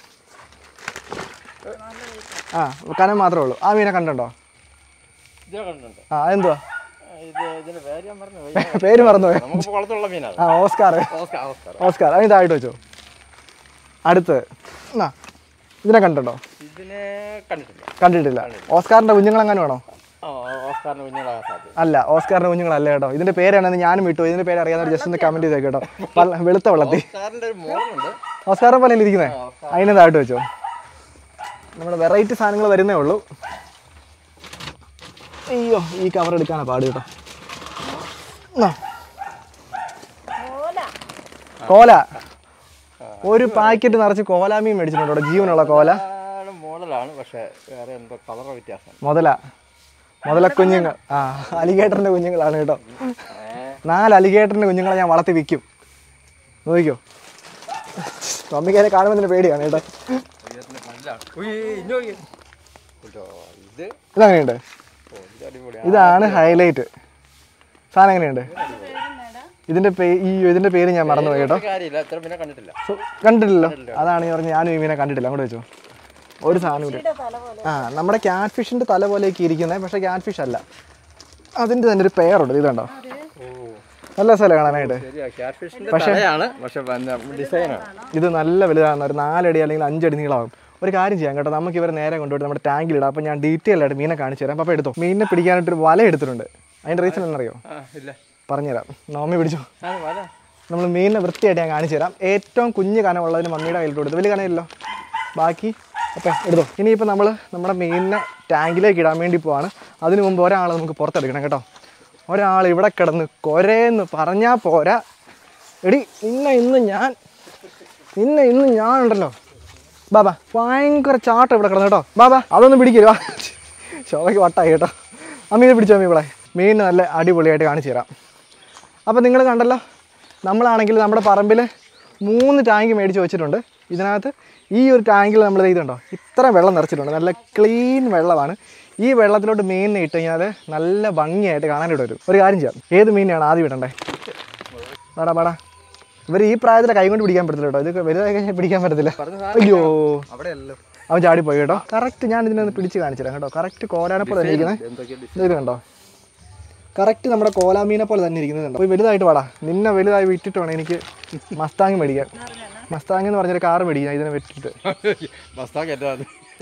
ആ കനം മാത്രമേ ഉള്ളൂ ആ മീനെ കണ്ടിട്ടുണ്ടോ ഇത് കണ്ടിട്ടുണ്ട് ആ അതെന്തുവാ ഇത് ഇതിന്റെ പേര് ഞാൻ പറഞ്ഞു പോയി. പേര് മറന്നുപോയി നമുക്ക് കുളത്തുള്ള മീനാണ് ആ ഓസ്കാർ ഓസ്കാർ ഓസ്കാർ ഓസ്കാർ അതിന് താഴോട്ട് വെച്ചോ അടുത്ത് എന്നാ ഇതിനെ കണ്ടിട്ടുണ്ടോ ഇതിനെ കണ്ടിട്ടില്ല കണ്ടിട്ടില്ല ഓസ്കാറിന്റെ കുഞ്ഞുങ്ങളെങ്ങാനും ആണോ ആ ഓസ്കാറിന് കുഞ്ഞുങ്ങളാകാൻ സാധ്യത അല്ല ഓസ്കാറിന്റെ കുഞ്ഞുങ്ങളല്ല കേട്ടോ ഇതിന്റെ പേരാണെന്ന് ഞാനും വിട്ടു ഇതിന്റെ പേര് അറിയാവുന്ന ജസ്റ്റ് ഒന്ന് കമന്റ് ചെയ്തേ കേട്ടോ വള്ള- വെളുത്ത വെള്ളത്തി ഓസ്കാറിന്റെ ഒരു മോളുണ്ട് ഓസ്കാറിനെ പോലെ ഇരിക്കുന്നേ അതിനെ താഴോട്ട് വെച്ചോ നമ്മുടെ വെറൈറ്റി സാധനങ്ങൾ വരുന്നേ ഉള്ളൂ അയ്യോ ഈ കവർ എടുക്കാനാ പാട് കേട്ടോ എന്നാ. കോല ഒരു പാക്കറ്റ് നിറച്ച് കോലാമീൻ മേടിച്ചിട്ടുണ്ട് ഇവിടെ ജീവനുള്ള കോല ആണ് മോഡലാണ് പക്ഷെ വേറെ എന്തോ കളർ വ്യത്യാസം മുതല മുതല കുഞ്ഞുങ്ങൾ ആ അലിഗേറ്ററിന്റെ കുഞ്ഞുങ്ങളാണ് കേട്ടോ നാല് അലിഗേറ്ററിന്റെ കുഞ്ഞുങ്ങളെ ഞാൻ വളർത്തി വിൽക്കും നോക്കിക്കോ മമ്മിക്ക് അതിനെ കാണുമ്പോൾ തന്നെ പേടിയാണ് കേട്ടോ ഇത് ഇതങ്ങനെയുണ്ട് ഓ, ഇത് അടിപൊളിയാണ് ഇതാണ് ഹൈലൈറ്റ് സാധനം എങ്ങനെയുണ്ട് ഇതിന്റെ പേ ഈ ഇതിന്റെ പേര് ഞാൻ മറന്നുപോയി കേട്ടോ കാര്യമില്ല ഇത്ര പിന്നെ കണ്ടിട്ടില്ല സോ, കണ്ടിട്ടില്ലല്ലോ അതാണ് ഈ പറഞ്ഞ ഞാനും ഈ മീനെ കണ്ടിട്ടില്ല അങ്ങോട്ട് വെച്ചോ ഒരു സാധനം ഇവിടെ ആ നമ്മുടെ ക്യാറ്റ് ഫിഷിന്റെ തല പോലെയൊക്കെ ഇരിക്കുന്നത് പക്ഷെ ക്യാറ്റ് ഫിഷ് അല്ല അതിന്റെ തന്നെ ഒരു പെയറുണ്ട് ഇത് കണ്ടോ നല്ല സ്ഥലം കാണാനായിട്ട് ശരിയാ ക്യാറ്റ് ഫിഷിന്റെ തലയാണ് പക്ഷെ ഡിസൈനാണ് ഇത് നല്ല വലുതാണ് ഒരു നാലടി അല്ലെങ്കിൽ അഞ്ചടി നീളമാകും ഒരു കാര്യം ചെയ്യാം കേട്ടോ നമുക്ക് ഇവരെ നേരെ കൊണ്ടുപോയിട്ട് നമ്മുടെ ടാങ്കിലിടാം അപ്പോൾ ഞാൻ ഡീറ്റെയിൽ ആയിട്ട് മീനെ കാണിച്ചു തരാം അപ്പോൾ എടുത്തോ മീനിനെ പിടിക്കാനായിട്ട് ഒരു വല എടുത്തിട്ടുണ്ട് അതിൻ്റെ റീസൺ എന്നറിയോ ആ ഇല്ല പറഞ്ഞുതരാം നോമി പിടിച്ചോ ആ വല നമ്മൾ മീനിനെ വൃത്തിയായിട്ട് ഞാൻ കാണിച്ചു തരാം ഏറ്റവും കുഞ്ഞ് കനമുള്ളതിന് മമ്മിയുടെ കയ്യിലോട്ട് കൊടുത്തു വലിയ കനമില്ലല്ലോ ബാക്കി അപ്പം എടുത്തോ ഇനിയിപ്പോൾ നമ്മൾ നമ്മുടെ മീനിനെ ടാങ്കിലേക്ക് ഇടാൻ വേണ്ടി പോവാണ് അതിന് മുമ്പ് ഒരാൾ നമുക്ക് പുറത്തെടുക്കണം കേട്ടോ ഒരാൾ ഇവിടെ കിടന്ന് കൊരേന്ന് പറഞ്ഞാൽ പോരാ എടി ഇന്ന ഇന്ന് ഞാൻ ഇന്ന ഇന്ന് ഞാൻ ഉണ്ടല്ലോ ബാബാ ഭയങ്കര ചാട്ടം ഇവിടെ കിടന്നു കേട്ടോ ബാബാ അതൊന്നും പിടിക്കരുവാ ശോഭയ്ക്ക് വട്ടായി കേട്ടോ അമ്മീനെ പിടിച്ചോ അമ്മ ഇവിടെ മീൻ നല്ല അടിപൊളിയായിട്ട് കാണിച്ചു തരാം അപ്പോൾ നിങ്ങൾ കണ്ടല്ലോ നമ്മളാണെങ്കിൽ നമ്മുടെ പറമ്പിൽ മൂന്ന് ടാങ്ക് മേടിച്ച് വെച്ചിട്ടുണ്ട് ഇതിനകത്ത് ഈ ഒരു ടാങ്കിൽ നമ്മൾ ഇതുണ്ടോ ഇത്ര വെള്ളം നിറച്ചിട്ടുണ്ട് നല്ല ക്ലീൻ വെള്ളമാണ് ഈ വെള്ളത്തിലോട്ട് മീനിനെ ഇട്ട് കഴിഞ്ഞാൽ നല്ല ഭംഗിയായിട്ട് കാണാനായിട്ട് വരും ഒരു കാര്യം ചെയ്യാം ഏത് മീനെയാണ് ആദ്യം ഇടണ്ടേ പാടാ പാടാ ഇവർ ഈ പ്രായത്തിൽ കൈ കൊണ്ട് പിടിക്കാൻ പറ്റത്തില്ല കേട്ടോ ഇത് വലുതായി കഴിഞ്ഞാൽ പിടിക്കാൻ പറ്റത്തില്ല അയ്യോ അവിടെയല്ലോ അവൻ ചാടിപ്പോയി കേട്ടോ കറക്റ്റ് ഞാൻ ഇതിനൊന്ന് പിടിച്ച് കാണിച്ചു തരാം കേട്ടോ കറക്റ്റ് കോലാനെപ്പോലെ തന്നെ ഇരിക്കുന്നത് എന്തൊക്കെയാ ഇത് കണ്ടോ കറക്റ്റ് നമ്മുടെ കോലാമീനെ പോലെ തന്നെ ഇരിക്കുന്നുണ്ടോ പോയി വലുതായിട്ട് വാടാ നിന്നെ വലുതായി വിട്ടിട്ട് വേണം എനിക്ക് മസ്താങ് മേടിക്കാൻ മസ്താങ് എന്ന് പറഞ്ഞൊരു കാറ് മേടിക്കാം ഇതിനെ വിട്ടിട്ട് ബസ്താ കയറ്റാതെ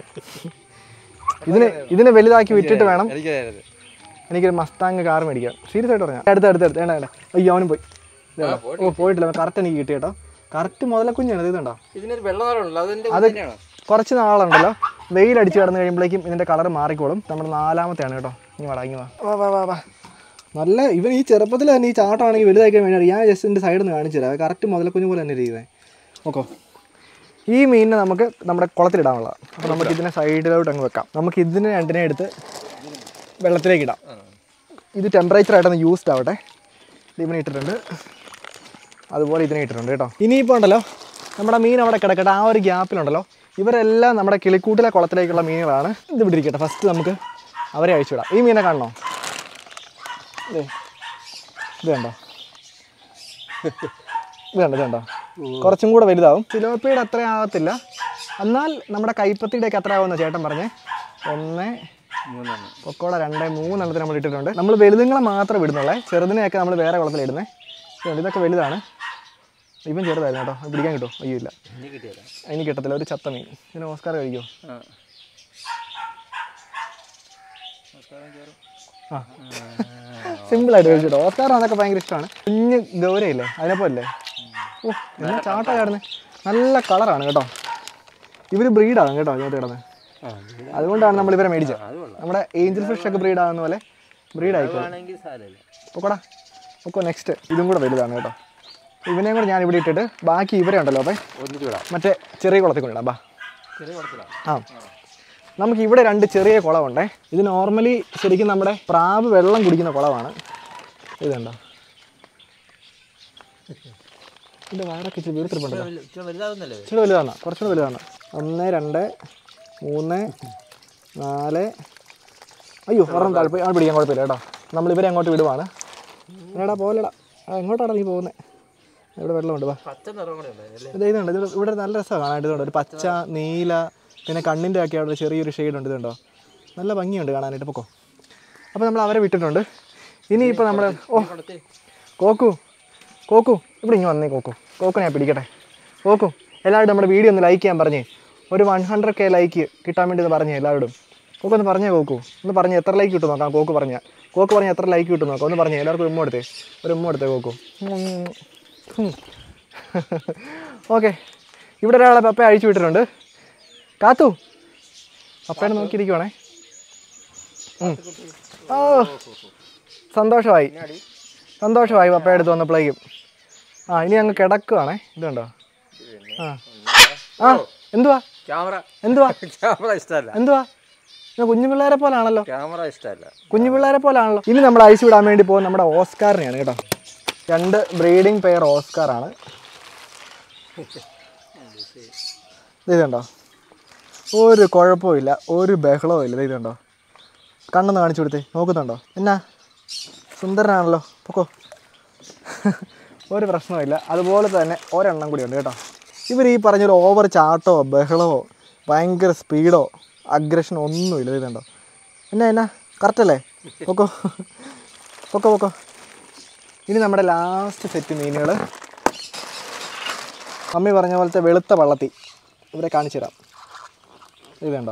ഇതിന് ഇതിനെ വലുതാക്കി വിട്ടിട്ട് വേണം എനിക്ക് തരരുത്. എനിക്കൊരു മസ്താങ് കാർ മേടിക്കാം സീരിയസ് ആയിട്ട് പറഞ്ഞാൽ അടുത്ത് അടുത്ത് അടുത്ത് വേണ്ട വേണ്ട അയ്യോ അവനും പോയി ഇത് കണ്ടോ? ഓ പോയിട്ടില്ല കറക്റ്റ് എനിക്ക് കിട്ടി കേട്ടോ കറക്റ്റ് മുതലക്കുഞ്ഞാണ് ഇത് കണ്ടോ ഇതിനൊരു വെള്ള നിറമുണ്ടല്ലോ അതിന്റെ അത് തന്നെയാണോ കുറച്ച് നാളുണ്ടല്ലോ വെയിലടിച്ച് കിടന്ന് കഴിയുമ്പോഴേക്കും ഇതിൻ്റെ കളർ മാറിക്കോളും നമ്മുടെ നാലാമത്തെയാണ് കേട്ടോ ഇനി വാടാ ഇങ്ങ് വാ വാ വാ വാ വാ നല്ല ഇവൻ ഈ ചെറുപ്പത്തിൽ തന്നെ ഈ ചാട്ടമാണെങ്കിൽ വലുതാക്കാൻ വേണ്ടി ഞാൻ ജസ്റ്റ് എൻ്റെ സൈഡിൽ നിന്ന് കാണിച്ചു തരാം കറക്റ്റ് മുതലക്കുഞ്ഞ് പോലെ തന്നെ ഇരിക്കുന്നത് ഓക്കോ ഈ മീനിനെ നമുക്ക് നമ്മുടെ കുളത്തിലിടാനുള്ള അപ്പോൾ നമുക്ക് ഇതിനെ സൈഡിലോട്ട് അങ്ങ് വെക്കാം നമുക്ക് ഇതിനെ രണ്ടിനെ എടുത്ത് വെള്ളത്തിലേക്ക് ഇടാം ഇത് ടെമ്പറേച്ചർ ആയിട്ടൊന്ന് യൂസ്ഡ് ആവട്ടെ ഇതിനെ ഇട്ടിട്ടുണ്ട് അതുപോലെ ഇതിനെ ഇട്ടിട്ടുണ്ട് കേട്ടോ ഇനിയിപ്പോൾ ഉണ്ടല്ലോ നമ്മുടെ മീൻ അവിടെ കിടക്കട്ടെ ആ ഒരു ഗ്യാപ്പിലുണ്ടല്ലോ ഇവരെല്ലാം നമ്മുടെ കിളിക്കൂട്ടിലെ കുളത്തിലേക്കുള്ള മീനുകളാണ് ഇത് ഇവിടെ ഇരിക്കട്ടെ ഫസ്റ്റ് നമുക്ക് അവരെ അഴിച്ചുവിടാം ഈ മീനെ കാണണോ ദേ. ഇത് കണ്ടോ ഇത് കണ്ടോ ഇത് കണ്ടോ കുറച്ചും കൂടെ വലുതാവും സിലോപ്പിയുടെ അത്ര ആകത്തില്ല എന്നാൽ നമ്മുടെ കൈപ്പത്തിയുടെയൊക്കെ അത്ര ആവുമെന്ന് ചേട്ടൻ പറഞ്ഞേ ഒന്ന് മൂന്നെണ്ണം പൊക്കോട രണ്ട് മൂന്നെണ്ണത്തിന് നമ്മൾ ഇട്ടിട്ടുണ്ട് നമ്മൾ വലുതുങ്ങളെ മാത്രമേ വിടുന്നുള്ളേ ചെറുതിനെയൊക്കെ നമ്മൾ വേറെ കുളത്തിലിടുന്നത് ഇതുണ്ട്, ഇതൊക്കെ വലുതാണ് ഇവൻ ചെറുതായിരുന്നു കേട്ടോ അത് പിടിക്കാൻ കിട്ടുമോ അയ്യോ ഇല്ല ഇനി കിട്ടിയല്ല അതിന് കിട്ടത്തില്ല ഒരു ചത്ത മീൻ ഇതിന് ഓസ്കാർ കഴിക്കുമോ ആ ആ സിമ്പിളായിട്ട് കഴിച്ചിട്ടോ ഓസ്കാർ അതൊക്കെ ഭയങ്കര ഇഷ്ടമാണ് കുഞ്ഞ് ഗൗരയില്ലേ അതിനെപ്പോലെ ഓ എന്നാ ചാട്ട കിടന്ന് നല്ല കളറാണ് കേട്ടോ ഇവർ ബ്രീഡാണ് കേട്ടോ ഇതിനകത്ത് കിടന്ന് ആ അതുകൊണ്ടാണ് നമ്മൾ ഇവരെ മേടിച്ചത് അത് കൊള്ളാം നമ്മുടെ ഏഞ്ചൽ ഫിഷ് ഒക്കെ ബ്രീഡ് ആകുന്ന പോലെ ബ്രീഡ് ആയിക്കോളും ആണെങ്കിൽ സാരമില്ല പൊക്കോടാ പൊക്കോ നെക്സ്റ്റ് ഇതും കൂടെ വലുതാണ് കേട്ടോ ഇവനെയും കൂടെ ഞാൻ ഇവിടെ ഇട്ടിട്ട് ബാക്കി ഇവരെ ഉണ്ടല്ലോ അപ്പം ഒന്നിച്ച് വിടാം മറ്റേ ചെറിയ കുളത്തിൽ കൊണ്ടിടാം ബാ ചെറിയ കുളത്തിലാണ് ആ നമുക്ക് ഇവിടെ രണ്ട് ചെറിയ കുളമുണ്ടേ ഇത് നോർമലി ശരിക്കും നമ്മുടെ പ്രാവ് വെള്ളം കുടിക്കുന്ന കുളമാണ് ഇതുണ്ടോ ഇതിൻ്റെ വയറൊക്കെ ഇച്ചിരി വീർത്തിരിപ്പുണ്ടല്ലോ ഇച്ചിരി വലുതാവുന്നല്ലേ ഇച്ചിരി വലുതാണ് കുറച്ചുകൂടി വലുതാണ് ഒന്ന് രണ്ട് മൂന്ന് നാല് അയ്യോ ഒരെണ്ണം താല്പര്യം ആ പിടിക്കാൻ കുഴപ്പമില്ല കേട്ടോ നമ്മൾ ഇവരെ അങ്ങോട്ട് വിടുവാണ് എടാ പോലെടാ ആ എങ്ങോട്ടാണ് നീ പോകുന്നത് ഇവിടെ വെള്ളമുണ്ട് വാ പച്ച നിറം കൂടെ ഉണ്ടായിരുന്നല്ലേ ഇത് ഇതുണ്ട് ഇത് ഇവിടെ നല്ല രസമാണ് കാണാനായിട്ട് ഇതുണ്ട് ഒരു പച്ച നീല പിന്നെ കണ്ണിൻ്റെ ഒക്കെ അവിടെ ഒരു ചെറിയൊരു ഷെയ്ഡ് ഉണ്ട് ഇതുണ്ടോ നല്ല ഭംഗിയുണ്ട് കാണാനായിട്ട് പൊക്കോ അപ്പോൾ നമ്മൾ അവരെ വിട്ടിട്ടുണ്ട് ഇനിയിപ്പോൾ നമ്മൾ ഓ കോക്കു കോക്കു ഇവിടെ ഇങ്ങനെ വന്നേ കോക്കു കോക്കു ഞാൻ പിടിക്കട്ടെ കോക്കു എല്ലാവരും നമ്മുടെ വീഡിയോ ഒന്ന് ലൈക്ക് ചെയ്യാൻ പറഞ്ഞേ ഒരു വൺ ഹൺഡ്രഡ് കെ ലൈക്ക് കിട്ടാൻ വേണ്ടി ഒന്ന് പറഞ്ഞേ എല്ലാവരും കോക്കു ഒന്ന് പറഞ്ഞേ കോക്കു ഒന്ന് പറഞ്ഞേ എത്ര ലൈക്ക് കിട്ടും നോക്കാം കോക്കു പറഞ്ഞ കോക്കു പറഞ്ഞ എത്ര ലൈക്ക് കിട്ടും നോക്കാം ഒന്ന് പറഞ്ഞേ എല്ലാവർക്കും ഉമ്മ എടുത്തേ ഒരു ഉമ്മ എടുത്തേ കോക്കു ഓക്കെ ഇവിടെ ഒരാളെ പപ്പ അഴിച്ചു വിട്ടിട്ടുണ്ട് കാത്തു പപ്പേനെ നോക്കിയിരിക്കുവാണേ ഉം. ഓ സന്തോഷമായി സന്തോഷമായി പപ്പ എടുത്ത് വന്നപ്പോഴേക്കും ആ ഇനി അങ്ങ് കിടക്കുവാണേ ഇതുണ്ടോ ആ ആ എന്തുവാ ക്യാമറ എന്തുവാ ക്യാമറ ഇഷ്ടമല്ല എന്തുവാ ഇത് കുഞ്ഞു പിള്ളേരെ പോലാണല്ലോ ക്യാമറ ഇഷ്ടമല്ല കുഞ്ഞു പിള്ളേരെ പോലാണല്ലോ ഇനി നമ്മൾ അഴിച്ചു വിടാൻ വേണ്ടി പോകുന്ന നമ്മുടെ ഓസ്കാറിനെയാണ് കേട്ടോ രണ്ട് ബ്രീഡിംഗ് പെയർ ഓസ്കാറാണ് ഇത് ഇതുണ്ടോ ഒരു കുഴപ്പമില്ല ഒരു ബഹളവും ഇല്ല ഇത് ഇതുണ്ടോ കണ്ണൊന്ന് കാണിച്ചു കൊടുത്തേ നോക്കുന്നുണ്ടോ എന്നാ സുന്ദരനാണല്ലോ പൊക്കോ ഒരു പ്രശ്നമില്ല അതുപോലെ തന്നെ ഒരെണ്ണം കൂടി ഉണ്ട് കേട്ടോ ഇവർ ഈ പറഞ്ഞൊരു ഓവർ ചാട്ടോ ബഹളമോ ഭയങ്കര സ്പീഡോ അഗ്രഷനോ ഒന്നുമില്ല ഇത് ഇതുണ്ടോ എന്നാ എന്നാ കറക്റ്റല്ലേ പൊക്കോ പൊക്കോ പൊക്കോ ഇനി നമ്മുടെ ലാസ്റ്റ് സെറ്റ് മീനുകൾ മമ്മി പറഞ്ഞ പോലത്തെ വെളുത്ത വള്ളത്തി ഇവിടെ കാണിച്ചു തരാം ഇതുണ്ടോ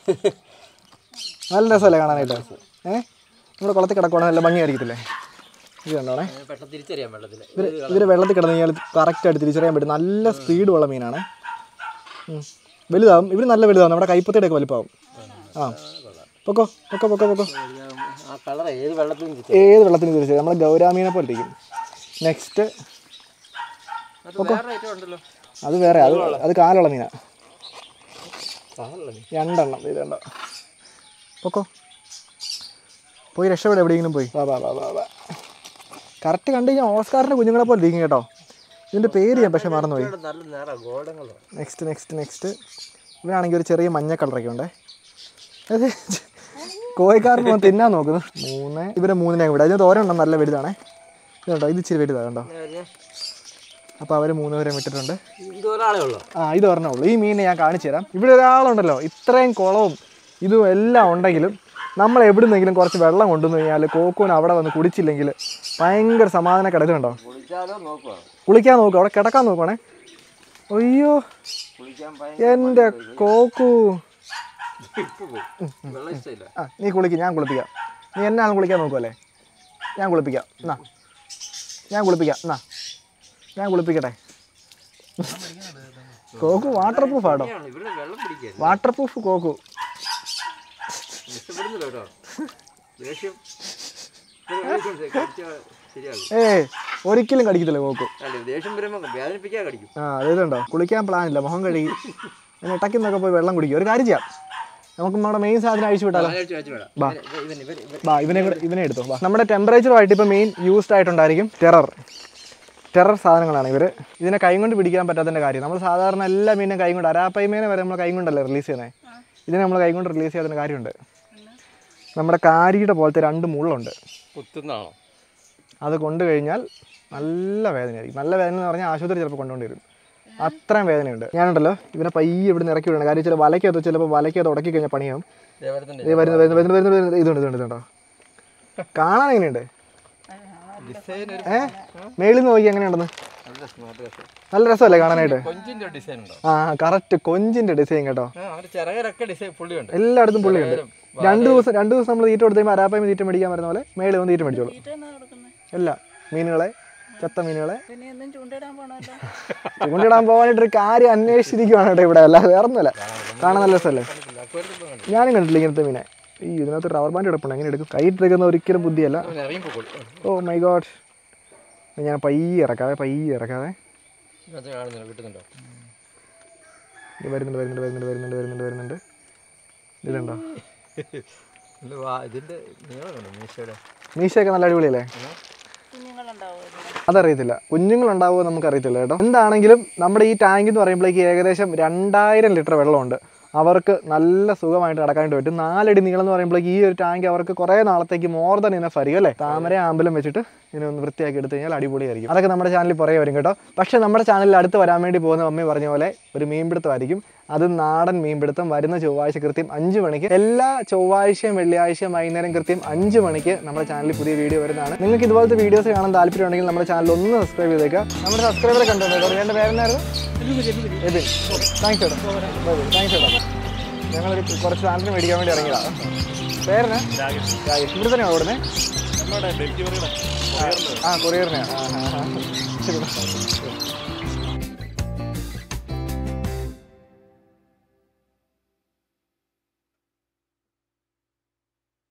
നല്ല രസമല്ലേ കാണാനായിട്ട് ഏ നമ്മുടെ കുളത്തിൽ കിടക്കുവാണെങ്കിൽ നല്ല ഭംഗിയായിരിക്കത്തില്ലേ ഇത് കണ്ടോണേ പെട്ടെന്ന് തിരിച്ചറിയാൻ വെള്ളത്തിൽ ഇവർ ഇവർ വെള്ളത്തിൽ കിടന്ന് കഴിഞ്ഞാൽ കറക്റ്റായിട്ട് തിരിച്ചറിയാൻ പറ്റും നല്ല സ്പീഡുള്ള മീനാണ് ഉം. വലുതാവും ഇവർ നല്ല വലുതാവും നമ്മുടെ കൈപ്പത്തിയുടെ ഒക്കെ വലുപ്പമാവും ആ പൊക്കോ പൊക്കോ പൊക്കോ പൊക്കോ ആ കളർ ഏത് വെള്ളത്തിൽ തിരിച്ചു ഏത് വെള്ളത്തിന് തിരിച്ചറിയാം നമ്മൾ ഗൗരാമീനെ പോലെ ഇരിക്കും നെക്സ്റ്റ് അത് വേറെ ഐറ്റം ഉണ്ടല്ലോ അത് വേറെ അത് അത് കാലുള്ള മീനാ സാധനമല്ല നീ രണ്ടെണ്ണം ഇത് രണ്ടോ പൊക്കോ പോയി രക്ഷപ്പെടെ എവിടെയെങ്കിലും പോയി വാ വാ വാ വാ വാ കറക്റ്റ് കണ്ടു കഴിഞ്ഞാൽ ഓസ്കാറിൻ്റെ കുഞ്ഞുങ്ങളെ പോലെ ഇരിക്കും കേട്ടോ ഇതിൻ്റെ പേര് ഞാൻ പക്ഷേ മറന്നുപോയി ഇവിടെ നല്ല നേരം golden colour next next next ഇവനാണെങ്കിൽ ഒരു ചെറിയ മഞ്ഞ കളറൊക്കെ ഉണ്ടേ അത് കോഴിക്കാരൻ പോകാൻ തിന്നാൻ നോക്കുന്നു മൂന്ന് ഇവരെ മൂന്നിനെ കൂടെ അതിന് ഒരെണ്ണം നല്ല വലുതാണേ ഇത് കണ്ടോ ഇത് ഇച്ചിരി വലുതാണ് കണ്ടോ അപ്പോൾ അവർ മൂന്ന് പേരെ വിട്ടിട്ടുണ്ട് ഇത് ഒരാളേ ഉള്ളൂ ആ ഇത് പറഞ്ഞേ ഉള്ളൂ ഈ മീനെ ഞാൻ കാണിച്ചു തരാം ഇവിടെ ഒരാളുണ്ടല്ലോ ഇത്രയും കുളവും ഇതും എല്ലാം ഉണ്ടെങ്കിലും നമ്മൾ എവിടുന്നെങ്കിലും കുറച്ച് വെള്ളം കൊണ്ടുവന്നു കഴിഞ്ഞാൽ കോക്കൂന് അവിടെ വന്ന് കുടിച്ചില്ലെങ്കിൽ ഭയങ്കര സമാധാന കിടക്കുന്നുണ്ടോ കുളിച്ചാലോ നോക്കുക കുളിക്കാൻ നോക്കുക അവിടെ കിടക്കാൻ നോക്കുവാണേ അയ്യോ കുളിക്കാൻ എൻ്റെ കോക്കു ഇപ്പൊ പോയി വെള്ളം ഇഷ്ടമില്ല ആ നീ കുളിക്ക് ഞാൻ കുളിപ്പിക്കാം നീ എന്നാണ് കുളിക്കാൻ നോക്കുമല്ലേ ഞാൻ കുളിപ്പിക്കാം എന്നാ ഞാൻ കുളിപ്പിക്കാം എന്നാ ഞാൻ കുളിപ്പിക്കട്ടെ കോക്കു വാട്ടർ പ്രൂഫ് ആട്ടോ ഇവിടെ വെള്ളം പിടിക്കാൻ വാട്ടർ പ്രൂഫ് കോക്കു ഇഷ്ടപ്പെടുന്നില്ല കേട്ടോ ദേഷ്യം ഇത് ദേഷ്യം കടിച്ചാ ശരിയാകും ഏ ഒരിക്കലും കടിക്കത്തില്ല കോക്കു അല്ല ദേഷ്യം വരുമ്പോൾ വേദനിപ്പിക്കാൻ കടിക്കും ആ അതുണ്ടോ കുളിക്കാൻ പ്ലാൻ ഇല്ല മുഖം കഴുകി പിന്നെ ഇടയ്ക്കുന്നൊക്കെ പോയി വെള്ളം കുടിക്കും ഒരു കാര്യം ചെയ്യാം നമുക്ക് നമ്മുടെ മെയിൻ സാധനം അഴിച്ചു വിട്ടാലോ ആഴ്ച ആഴ്ച വേണം ബാ. ഇവൻ ഇവൻ ഇവൻ ബാ ഇവനെ കൂടെ ഇവനെ എടുത്തോ ബാ നമ്മുടെ ടെമ്പറേച്ചറുമായിട്ട് ഇപ്പോൾ മെയിൻ യൂസ്ഡ് ആയിട്ടുണ്ടായിരിക്കും ടെറർ ടെറർ സാധനങ്ങളാണ് ഇവർ ഇതിനെ കൈ കൊണ്ട് പിടിക്കാൻ പറ്റാത്തതിൻ്റെ കാര്യം നമ്മൾ സാധാരണ എല്ലാ മീനും കൈ കൊണ്ട് അരാപ്പൈമേനെ വരെ നമ്മൾ കൈ കൊണ്ടല്ലേ റിലീസ് ചെയ്യുന്നത് ഇതിനെ നമ്മൾ കൈ കൊണ്ട് റിലീസ് ചെയ്യാത്തതിന് കാര്യമുണ്ട് നമ്മുടെ കാരിയുടെ പോലത്തെ രണ്ട് മുള്ളുണ്ട് കുത്തുന്നാണോ അത് കൊണ്ടു കഴിഞ്ഞാൽ നല്ല വേദനയായിരിക്കും നല്ല വേദന എന്ന് പറഞ്ഞാൽ ആശുപത്രി ചിലപ്പോൾ കൊണ്ടുകൊണ്ട് വരും അത്രയും വേദനയുണ്ട് ഞാനുണ്ടല്ലോ ഇവനെ പയ്യെ ഇവിടെ ഇറക്കി വിടണം കാര്യം ചില വലയ്ക്കകത്ത് ചിലപ്പോൾ വലയ്ക്കകത്ത് ഉടക്കി കഴിഞ്ഞാൽ പണിയാവും ദേവരത്തിൻ്റെ ഇത് വരുന്നു വരുന്നു വരുന്നു വരുന്നു വരുന്നു ഇതുണ്ട് ഇതുണ്ട് ഇതുണ്ടോ കാണാൻ എങ്ങനെയുണ്ട് ഡിസൈൻ ഒരു ഏ മേളിൽ നിന്ന് നോക്കി എങ്ങനെയുണ്ടെന്ന് നല്ല സ്മാർട്ട് രസം നല്ല രസമല്ലേ കാണാനായിട്ട് കൊഞ്ചിന്റെ ഡിസൈൻ ഉണ്ടോ ആ കറക്റ്റ് കൊഞ്ചിന്റെ ഡിസൈൻ കേട്ടോ ആ അവന്റെ ചിറകിലൊക്കെ ഡിസൈൻ പുള്ളിയുണ്ട് എല്ലായിടത്തും പുള്ളിയുണ്ട് രണ്ട് ദിവസം രണ്ട് ദിവസം നമ്മൾ തീറ്റ കൊടുത്ത് കഴിയുമ്പോൾ അരാപ്പായ്മ തീറ്റ മേടിക്കാൻ വരുന്ന പോലെ മേളിൽ വന്ന് തീറ്റ മേടിച്ചോളൂ എല്ലാം മീനുകളെ ചത്ത മീനുകളെ പിന്നെ എന്നും ചൂണ്ടിടാൻ പോണല്ലോ ചൂണ്ടിടാൻ പോകാനായിട്ടൊരു കാര്യം അന്വേഷിച്ചിരിക്കുവാണ് കേട്ടോ ഇവിടെ അല്ലാതെ വേറെ ഒന്നുമല്ല കാണാൻ നല്ല രസമല്ലേ ഞാനും കണ്ടിട്ടില്ല ഇങ്ങനത്തെ മീനെ ഈ ഇതിനകത്ത് റബ്ബർ ബാൻഡ് കിടപ്പുണ്ട് എങ്ങനെ എടുക്കും കൈ എടുക്കുന്ന ഒരിക്കലും ബുദ്ധിയല്ല ഇറങ്ങിപ്പോയി ഓ മൈ ഗോഡ് ഇത് ഞാൻ പയ്യെ ഇറക്കാവേ പയ്യെ ഇറക്കാവേ ഇതിനകത്ത് കാണുന്നില്ല കിട്ടുന്നുണ്ടോ ഇത് വരുന്നുണ്ട് വരുന്നുണ്ട് വരുന്നുണ്ട് വരുന്നുണ്ട് വരുന്നുണ്ട് വരുന്നുണ്ട് ഇതിലുണ്ടോ ഇത് വാ ഇതിൻ്റെ നീളമുണ്ടോ മീശയുടെ മീശയൊക്കെ നല്ല അടിപൊളിയല്ലേ അതറിയത്തില്ല കുഞ്ഞുങ്ങളുണ്ടാവുമോ നമുക്കറിയത്തില്ല കേട്ടോ എന്താണെങ്കിലും നമ്മുടെ ഈ ടാങ്ക് എന്ന് പറയുമ്പോഴേക്ക് ഏകദേശം രണ്ടായിരം ലിറ്റർ വെള്ളമുണ്ട് അവർക്ക് നല്ല സുഖമായിട്ട് നടക്കാനായിട്ട് പറ്റും നാലടി നീളം എന്ന് പറയുമ്പോഴേക്ക് ഈ ഒരു ടാങ്ക് അവർക്ക് കുറേ നാളത്തേക്ക് മോർ ദൻ ഇനഫ് ആയിരിക്കും അല്ലേ താമര ആമ്പലം വെച്ചിട്ട് ഇതിനെ ഒന്ന് വൃത്തിയാക്കി എടുത്തു കഴിഞ്ഞാൽ അടിപൊളിയായിരിക്കും അതൊക്കെ നമ്മുടെ ചാനലിൽ പുറകെ വരും കേട്ടോ പക്ഷേ നമ്മുടെ ചാനലിൽ അടുത്ത് വരാൻ വേണ്ടി പോകുന്ന മമ്മി പറഞ്ഞ പോലെ ഒരു മീൻപിടുത്തമായിരിക്കും അത് നാടൻ മീൻപിടുത്തം വരുന്ന ചൊവ്വാഴ്ച കൃത്യം അഞ്ച് മണിക്ക് എല്ലാ ചൊവ്വാഴ്ചയും വെള്ളിയാഴ്ചയും വൈകുന്നേരം കൃത്യം അഞ്ച് മണിക്ക് നമ്മുടെ ചാനലിൽ പുതിയ വീഡിയോ വരുന്നതാണ് നിങ്ങൾക്ക് ഇതുപോലത്തെ വീഡിയോസ് കാണാൻ താല്പര്യമുണ്ടെങ്കിൽ നമ്മുടെ ചാനൽ ഒന്ന് സബ്സ്ക്രൈബ് ചെയ്തേക്കുക നമ്മുടെ സബ്സ്ക്രൈബർ കണ്ടോ കേട്ടോ എൻ്റെ പേരെന്നായിരുന്നു എബിൻ താങ്ക്സ് ചേട്ടാ താങ്ക്സ് ചേട്ടാ ഞങ്ങളൊരു കുറച്ച് സാധനത്തിന് മേടിക്കാൻ വേണ്ടി ഇറങ്ങിയതാണ് പേരെന്നാ രാജേഷ് ഇവിടെ തന്നെയാണോ ഓടുന്നത് ആ കൊറിയറിനെയാണ് ആ ആ ആ ശരി